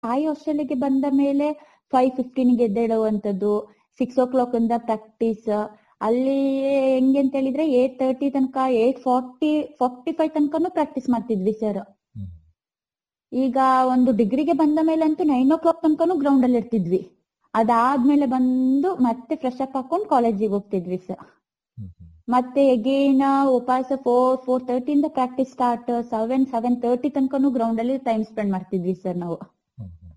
ತಾಯಿ ಹಾಸ್ಟೆಲ್ಗೆ ಬಂದ ಮೇಲೆ ಫೈವ್ ಫಿಫ್ಟೀನ್ಗೆ ಎದ್ದೇಳುವಂತದ್ದು ಸಿಕ್ಸ್ ಓ ಕ್ಲಾಕ್ ಇಂದ ಪ್ರಾಕ್ಟೀಸ್ ಅಲ್ಲಿ ಹೆಂಗೆ ಅಂತ ಹೇಳಿದ್ರೆ ಏಟ್ ತರ್ಟಿ ತನಕ ಏಟ್ ಫಾರ್ಟಿ ಫಾರ್ಟಿ ಫೈವ್ ತನಕನೂ ಪ್ರಾಕ್ಟೀಸ್ ಮಾಡ್ತಿದ್ವಿ ಸರ್ ಹ್ಮ್. ಈಗ ಒಂದು ಡಿಗ್ರಿಗೆ ಬಂದ ಮೇಲೆ ಅಂತೂ ನೈನ್ ಓ ಕ್ಲಾಕ್ ತನಕನೂ ಗ್ರೌಂಡ್ ಅಲ್ಲಿ ಇರ್ತಿದ್ವಿ ಅದಾದ್ಮೇಲೆ ಬಂದು ಮತ್ತೆ ಫ್ರೆಶ್ ಅಪ್ ಹಾಕೊಂಡು ಕಾಲೇಜಿಗೆ ಹೋಗ್ತಿದ್ವಿ ಸರ್ ಹ್ಮ್ ಹ್ಮ್. ಮತ್ತೆ ಎಗೇನ್ ಉಪವಾಸ ಫೋರ್ ಫೋರ್ ತರ್ಟಿಯಿಂದ practice start seven seven thirty ತನಕನೂ ಗ್ರೌಂಡ್ ಅಲ್ಲಿ ಟೈಮ್ ಸ್ಪೆಂಡ್ ಮಾಡ್ತಿದ್ವಿ ಸರ್ ನಾವು ಹ್ಮ್ ಹ್ಮ್.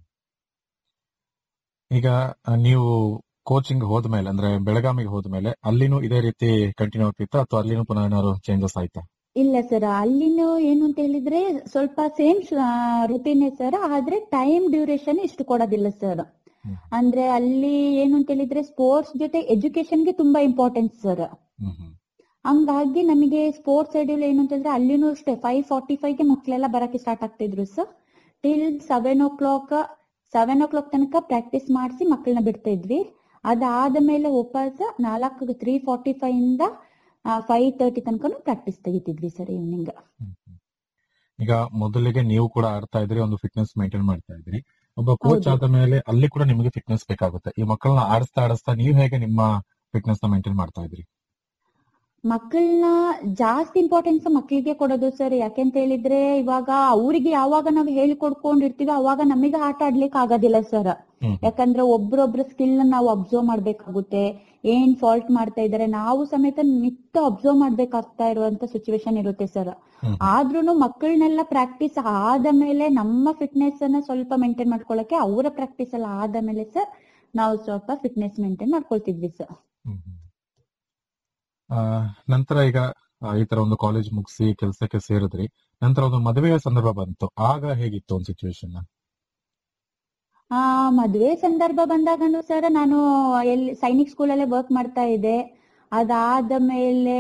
ಈಗ ಆ, ನೀವು ಕೋಚಿಂಗ್ ಹೋದ್ಮೇಲೆ ಅಂದ್ರೆ ಬೆಳಗಾವಿಗೆ ಹೋದ್ಮೇಲೆ ಅಲ್ಲಿನೂ ಇದೇ ರೀತಿ ಕಂಟಿನ್ಯೂ ಆಗ್ತಿತ್ತಾ ಅಥವಾ ಅಲ್ಲಿನೂ ಪುನಃ ಏನಾದ್ರು ಚೇಂಜಸ್ ಆಯ್ತಾ ಇಲ್ಲ ಸರ್ ಅಲ್ಲಿನೂ ಏನು ಅಂತ ಹೇಳಿದ್ರೆ ಸ್ವಲ್ಪ ಸೇಮ್ ರುಟೀನೇ ಸರ್ ಆದ್ರೆ ಟೈಮ್ ಡ್ಯೂರೇಷನ್ ಇಷ್ಟು ಕೊಡೋದಿಲ್ಲ ಸರ್ ಹ್ಮ್. ಅಂದ್ರೆ ಅಲ್ಲಿ ಏನು ಅಂತ ಹೇಳಿದ್ರೆ ಸ್ಪೋರ್ಟ್ಸ್ ಜೊತೆ ಎಜುಕೇಶನ್ಗೆ ತುಂಬಾ ಇಂಪಾರ್ಟೆನ್ಸ್ ಸರ್ ಹ್ಮ್ ಹ್ಮ್. ಹಂಗಾಗಿ ನಮಗೆ ಸ್ಪೋರ್ಟ್ಸ್ ಶೆಡ್ಯೂಲ್ ಏನು ಅಂತಂದ್ರೆ ಅಲ್ಲಿನೂ ಅಷ್ಟೇ ಫೈವ್ ಫಾರ್ಟಿ ಫೈವ್ಗೆ ಮಕ್ಕಳೆಲ್ಲ ಬರಕ್ಕೆ ಸ್ಟಾರ್ಟ್ ಆಗ್ತಿದ್ರು sir till seven o'clock seven o'clock ತನಕ ಪ್ರಾಕ್ಟೀಸ್ ಮಾಡಿಸಿ ಮಕ್ಕಳನ್ನ ಬಿಡ್ತಾ ಇದ್ವಿ ಅದಾದ ಮೇಲೆ ವಾಪಸ್ ನಾಲ್ಕು ತ್ರೀ ಫಾರ್ಟಿ ಫೈವ್ ಇಂದ ಫೈವ್ ತರ್ಟಿ ತನಕನೂ ಪ್ರಾಕ್ಟೀಸ್ ತೆಗಿತಿದ್ವಿ ಸರ್ ಈವ್ನಿಂಗ್ ಹ್ಮ್ ಹ್ಮ್. ಈಗ ಮೊದಲಿಗೆ ನೀವು ಕೂಡ ಆಡ್ತಾ ಇದ್ರಿ ಒಂದು ಫಿಟ್ನೆಸ್ ಮೇಂಟೈನ್ ಮಾಡ್ತಾ ಇದ್ರಿ ಒಬ್ಬ ಕೋಚ್ ಹೌದು. ಆದ ಮೇಲೆ ಅಲ್ಲಿ ಕೂಡ ನಿಮಗೆ ಫಿಟ್ನೆಸ್ ಬೇಕಾಗುತ್ತೆ ಈ ಮಕ್ಕಳನ್ನ ಆಡಿಸ್ತಾ ಆಡಿಸ್ತಾ ನೀವು ಹೇಗೆ ನಿಮ್ಮ ಫಿಟ್ನೆಸ್ ನ ಮೇಂಟೈನ್ ಮಾಡ್ತಾ ಇದ್ರಿ ಮಕ್ಕಳನ್ನ ಜಾಸ್ತಿ ಇಂಪಾರ್ಟೆನ್ಸ್ ಮಕ್ಕಳಿಗೆ ಕೊಡೋದು ಸರ್ ಯಾಕೆಂತ ಹೇಳಿದ್ರೆ ಇವಾಗ ಅವರಿಗೆ ಯಾವಾಗ ನಾವು ಹೇಳಿಕೊಡ್ಕೊಂಡಿರ್ತೀವಿ ಅವಾಗ ನಮಗೆ ಆಟ ಆಡ್ಲಿಕ್ಕೆ ಆಗೋದಿಲ್ಲ ಸರ್ ಹ್ಮ್ ಯಾಕಂದ್ರೆ ಒಬ್ರೊಬ್ರ ಸ್ಕಿಲ್ ನಾವು ಅಬ್ಸರ್ವ್ ಮಾಡ್ಬೇಕಾಗುತ್ತೆ ಏನ್ ಫಾಲ್ಟ್ ಮಾಡ್ತಾ ಇದಾರೆ ನಾವು ಸಮೇತ ನಿತ್ಯ ಅಬ್ಸರ್ವ್ ಮಾಡ್ಬೇಕಾಗ್ತಾ ಇರುವಂತ ಸಿಚುವೇಶನ್ ಇರುತ್ತೆ ಸರ್ ಹ್ಮ್. ಆದ್ರೂನು ಮಕ್ಕಳನ್ನೆಲ್ಲ ಪ್ರಾಕ್ಟೀಸ್ ಆದ ಮೇಲೆ ನಮ್ಮ ಫಿಟ್ನೆಸ್ ಅನ್ನ ಸ್ವಲ್ಪ ಮೇಂಟೈನ್ ಮಾಡ್ಕೊಳಕ್ಕೆ ಅವರ ಪ್ರಾಕ್ಟೀಸ್ ಎಲ್ಲ ಆದ ಮೇಲೆ ಸರ್ ನಾವು ಸ್ವಲ್ಪ ಫಿಟ್ನೆಸ್ ಮೇಂಟೈನ್ ಮಾಡ್ಕೊಳ್ತಿದ್ವಿ ಸರ್ ಹ್ಮ್ ಹ್ಮ್. ಆ, ನಂತರ ಈಗ ಆ, ಈ ತರ ಒಂದು ಕಾಲೇಜ್ ಮುಗಿಸಿ ಕೆಲಸಕ್ಕೆ ಸೇರಿದ್ರಿ ನಂತರ ಒಂದು ಮದುವೆಯ ಸಂದರ್ಭ ಬಂತು ಆಗ ಹೇಗಿತ್ತು ಒಂದು ಸಿಚುವೇಶನ್ ಆ ಮದುವೆ ಸಂದರ್ಭ ಬಂದಾಗನು ಸರ್ ನಾನು ಎಲ್ಲಿ ಸೈನಿಕ್ ಸ್ಕೂಲಲ್ಲೇ ವರ್ಕ್ ಮಾಡ್ತಾ ಇದ್ದೆ ಅದಾದ ಮೇಲೆ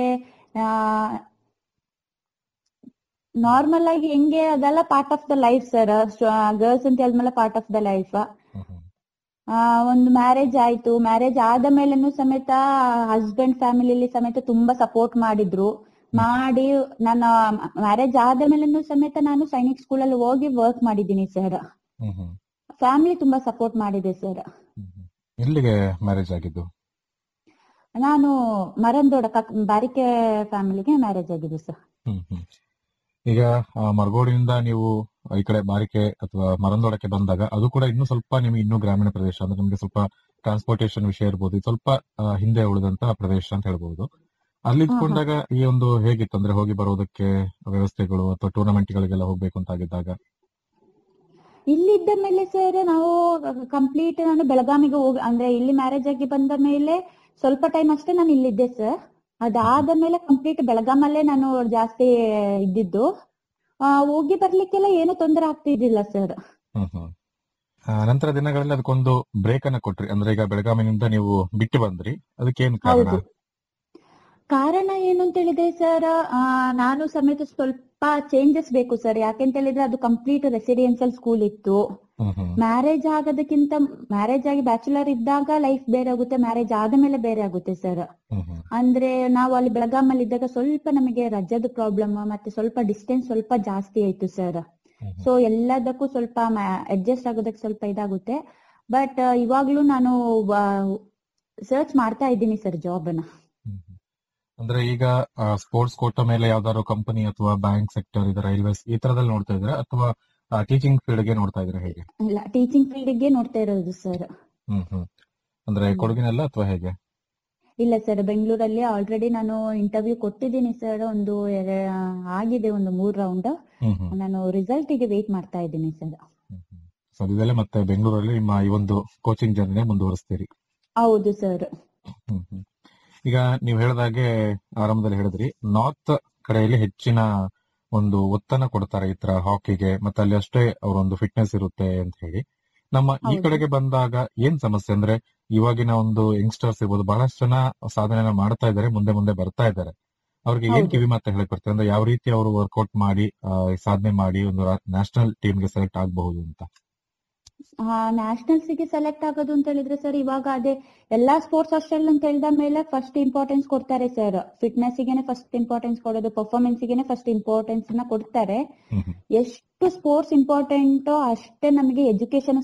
ನಾರ್ಮಲ್ ಆಗಿ ಹೆಂಗೆ ಅದೆಲ್ಲ part of the life sir girls ಅಂತ ಹೇಳಿದ್ಮೇಲೆ ಪಾರ್ಟ್ ಆಫ್ ದ ಲೈಫ್ ಆ ಒಂದು ಮ್ಯಾರೇಜ್ ಆಯ್ತು ಮ್ಯಾರೇಜ್ ಆದ ಮೇಲೆನೂ ಸಮೇತ ಹಸ್ಬೆಂಡ್ ಫ್ಯಾಮಿಲಿಲಿ ಸಮೇತ ತುಂಬಾ ಸಪೋರ್ಟ್ ಮಾಡಿದ್ರು ಮಾಡಿ ನನ್ನ ಮ್ಯಾರೇಜ್ ಆದ ಮೇಲೆನೂ ಸಮೇತ ನಾನು ಸೈನಿಕ್ ಸ್ಕೂಲಲ್ಲಿ ಹೋಗಿ ವರ್ಕ್ ಮಾಡಿದ್ದೀನಿ ಸರ್ ಹ್ಮ್ ಹ್ಮ್ ಫ್ಯಾಮಿಲಿ ತುಂಬಾ ಸಪೋರ್ಟ್ ಮಾಡಿದೆ ಸರ್ ಹ್ಮ್ ಹ್ಮ್. ಎಲ್ಲಿಗೆ ಮ್ಯಾರೇಜ್ ಆಗಿದ್ದು ನಾನು ಮರಂದೋಡ ಕಕ್- ಬಾರಿಕೆ ಫ್ಯಾಮಿಲಿಗೆ ಮ್ಯಾರೇಜ್ ಆಗಿದೆ ಸರ್ ಹ್ಮ್ ಹ್ಮ್ ಈಗ ಆ, ಮರಗೋಡಿನಿಂದ ನೀವು ಈ ಕಡೆ ಬಾರಿಕೆ ಅಥವಾ ಮರಂದೋಡಕ್ಕೆ ಬಂದಾಗ ಅದು ಕೂಡ ಇನ್ನೂ ಸ್ವಲ್ಪ ನಿಮಗೆ ಇನ್ನೂ ಗ್ರಾಮೀಣ ಪ್ರದೇಶ ಅಂದ್ರೆ ನಿಮಗೆ ಸ್ವಲ್ಪ ಟ್ರಾನ್ಸ್ಪೋರ್ಟೇಶನ್ ವಿಷಯ ಇರ್ಬೋದು ಇದು ಸ್ವಲ್ಪ ಆ, ಹಿಂದೆ ಉಳಿದಂತ ಪ್ರದೇಶ ಅಂತ ಹೇಳ್ಬೋದು ಅಲ್ಲಿ ಇದ್ಕೊಂಡಾಗ ಈ ಒಂದು ಹೇಗಿತ್ತು ಅಂದ್ರೆ ಹೋಗಿ ಬರೋದಕ್ಕೆ ವ್ಯವಸ್ಥೆಗಳು ಅಥವಾ ಟೂರ್ನಮೆಂಟ್ ಗಳಿಗೆಲ್ಲ ಹೋಗ್ಬೇಕು ಅಂತ ಆಗಿದ್ದಾಗ ಇಲ್ಲಿದ್ದ ಮೇಲೆ ಸರ್ ನಾವು ಕಂಪ್ಲೀಟ್ ನಾನು ಬೆಳಗಾವಿಗೆ ಹೋಗಿ ಅಂದ್ರೆ ಇಲ್ಲಿ ಮ್ಯಾರೇಜ್ ಆಗಿ ಬಂದ ಮೇಲೆ ಸ್ವಲ್ಪ ಟೈಮ್ ಅಷ್ಟೇ ನಾನು ಇಲ್ಲಿದ್ದೆ ಸರ್ ಅದಾದ ಮೇಲೆ ಕಂಪ್ಲೀಟ್ ಬೆಳಗಾಮಲ್ಲೇ ನಾನು ಜಾಸ್ತಿ ಇದ್ದಿದ್ದು ಆ, ಹೋಗಿ ಬರ್ಲಿಕ್ಕೆಲ್ಲ ಏನು ತೊಂದರೆ ಆಗ್ತಿದ್ದಿಲ್ಲ ಸರ್ ಹ್ಮ್ ಹ್ಮ್ ಆ, ನಂತರ ದಿನಗಳಲ್ಲಿ ಅದಕ್ಕೊಂದು ಬ್ರೇಕ್ ಅನ್ನ ಕೊಟ್ರಿ ಅಂದ್ರೆ ಈಗ ಬೆಳಗಾವಿನಿಂದ ನೀವು ಬಿಟ್ಟು ಬಂದ್ರಿ ಅದಕ್ಕೇನ್ ಕಾರಣ ಹೌದು ಕಾರಣ ಏನು ಅಂತ ಹೇಳಿದ್ರೆ ಸರ್ ನಾನು ಸಮೇತ ಸ್ವಲ್ಪ ಚೇಂಜಸ್ ಬೇಕು ಸರ್ ಯಾಕೆಂತ ಹೇಳಿದ್ರೆ ಅದು ಕಂಪ್ಲೀಟ್ ರೆಸಿಡೆನ್ಸಿಯಲ್ ಸ್ಕೂಲ್ ಇತ್ತು ಹ್ಮ್ ಹ್ಮ್ ಮ್ಯಾರೇಜ್ ಆಗೋದಕ್ಕಿಂತ ಮ್ಯಾರೇಜ್ ಆಗಿ ಬ್ಯಾಚುಲರ್ ಇದ್ದಾಗ ಲೈಫ್ ಬೇರೆ ಆಗುತ್ತೆ ಮ್ಯಾರೇಜ್ ಆದ್ಮೇಲೆ ಬೇರೆ ಆಗುತ್ತೆ ಸರ್ ಹ್ಮ್ ಹ್ಮ್ ಅಂದ್ರೆ ನಾವು ಅಲ್ಲಿ ಬೆಳಗಾಮಲ್ಲಿ ಇದ್ದಾಗ ಸ್ವಲ್ಪ ನಮಗೆ ರಜದ ಪ್ರಾಬ್ಲಮ್ ಮತ್ತೆ ಸ್ವಲ್ಪ ಡಿಸ್ಟೆನ್ಸ್ ಸ್ವಲ್ಪ ಜಾಸ್ತಿ ಆಯ್ತು ಸರ್ ಹ್ಮ್ ಹ್ಮ್. ಸೊ ಎಲ್ಲದಕ್ಕೂ ಸ್ವಲ್ಪ ಅಡ್ಜಸ್ಟ್ ಆಗೋದಕ್ಕೆ ಸ್ವಲ್ಪ ಇದಾಗುತ್ತೆ ಬಟ್ ಇವಾಗ್ಲೂ ನಾನು ಸರ್ಚ್ ಮಾಡ್ತಾ ಇದ್ದೀನಿ ಸರ್ ಜಾಬ್ ಅನ್ನ ಹ್ಮ್ ಹ್ಮ್. ಅಂದ್ರೆ ಈಗ ಸ್ಪೋರ್ಟ್ಸ್ ಕೋಟ ಮೇಲೆ ಯಾವ್ದಾದ್ರು ಕಂಪನಿ ಅಥವಾ ಬ್ಯಾಂಕ್ ಸೆಕ್ಟರ್ ಇದೆ ರೈಲ್ವೇಸ್ ಈ ತರದಲ್ಲಿ ನೋಡ್ತಾ ಇದ್ರೆ ಅಥವಾ ಟೀಚಿಂಗ್ ಫೀಲ್ಡ್ ಗೆ ನೋಡ್ತಾ ಇದ್ರೆ ಹೇಗೆ ಇಲ್ಲ ಟೀಚಿಂಗ್ ಫೀಲ್ಡ್ಗೆ ನೋಡ್ತಾ ಇರೋದು ಸರ್ ಹ್ಮ್ ಹ್ಮ್ ಅಂದ್ರೆ ಹ್ಮ್. ಕೊಡಗಿನಲ್ಲ ಅಥವಾ ಹೇಗೆ ಇಲ್ಲ ಸರ್ ಬೆಂಗಳೂರಲ್ಲಿ ಆಲ್ರೆಡಿ ನಾನು ಇಂಟರ್ವ್ಯೂ ಕೊಟ್ಟಿದ್ದೀನಿ ಸರ್ ಒಂದು ಎರ- ಆಗಿದೆ ಒಂದು ಮೂರ್ ರೌಂಡ್ ಹ್ಮ್ ಹ್ಮ್ ನಾನು ರಿಸಲ್ಟ್ ಗೆ ವೇಟ್ ಮಾಡ್ತಾ ಇದ್ದೀನಿ ಸರ್ ಸದ್ಯದಲ್ಲೇ ಮತ್ತೆ ಬೆಂಗಳೂರಲ್ಲಿ ನಿಮ್ಮ ಈ ಒಂದು ಕೋಚಿಂಗ್ ಜರ್ನಿ ಮುಂದುವರಿಸ್ತೀರಿ ಹೌದು ಸರ್ ಹ್ಮ್ ಹ್ಮ್. ಈಗ ನೀವು ಹೇಳಿದಾಗೆ ಆರಂಭದಲ್ಲಿ ಹೇಳಿದ್ರಿ ನಾರ್ತ್ ಕಡೆಯಲ್ಲಿ ಹೆಚ್ಚಿನ ಒಂದು ಒತ್ತನ್ನ ಕೊಡ್ತಾರೆ ಈ ತರ ಹಾಕಿಗೆ ಮತ್ತೆ ಅಲ್ಲಿ ಅಷ್ಟೇ ಅವರ ಒಂದು ಫಿಟ್ನೆಸ್ ಇರುತ್ತೆ ಅಂತ ಹೇಳಿ ನಮ್ಮ ಈ ಹೌದು. ಕಡೆಗೆ ಬಂದಾಗ ಏನ್ ಸಮಸ್ಯೆ ಅಂದ್ರೆ ಇವಾಗಿನ ಒಂದು ಯಂಗ್ಸ್ಟರ್ಸ್ ಇರ್ಬೋದು ಬಹಳಷ್ಟು ಜನ ಸಾಧನೆನ ಮಾಡ್ತಾ ಇದ್ದಾರೆ ಮುಂದೆ ಮುಂದೆ ಬರ್ತಾ ಇದ್ದಾರೆ ಅವ್ರಿಗೆ ಏನ್ ಹೌದು. ಕಿವಿ ಮಾತು ಹೇಳಕ್ ಬರ್ತಾರೆ ಅಂದ್ರೆ ಯಾವ ರೀತಿ ಅವರು ವರ್ಕೌಟ್ ಮಾಡಿ ಆ, ಸಾಧನೆ ಮಾಡಿ ಒಂದು ನ್ಯಾಷನಲ್ ಟೀಮ್ಗೆ ಸೆಲೆಕ್ಟ್ ಆಗಬಹುದು ಅಂತ ನ್ಯಾಷನಲ್ಸ್ ಗೆ ಸೆಲೆಕ್ಟ್ ಆಗೋದು ಅಂತ ಹೇಳಿದ್ರೆ ಸರ್ ಇವಾಗ ಅದೇ ಎಲ್ಲಾ ಸ್ಪೋರ್ಟ್ಸ್ ಹಾಸ್ಟೆಲ್ ಅಂತ ಹೇಳಿದ ಮೇಲೆ ಫಸ್ಟ್ ಇಂಪಾರ್ಟೆನ್ಸ್ ಕೊಡ್ತಾರೆ ಸರ್ ಫಿಟ್ನೆಸ್ ಗೆನೆ ಫಸ್ಟ್ ಇಂಪಾರ್ಟೆನ್ಸ್ ಕೊಡೋದು ಪರ್ಫಾರ್ಮೆನ್ಸ್ ಗೆನೆ ಫಸ್ಟ್ ಇಂಪಾರ್ಟೆನ್ಸ್ ನ ಕೊಡ್ತಾರೆ ಹ್ಮ್ ಹ್ಮ್. ಎಷ್ಟು ಸ್ಪೋರ್ಟ್ಸ್ ಇಂಪಾರ್ಟೆಂಟ್ ಅಷ್ಟೇ ನಮಗೆ ಎಜುಕೇಶನ್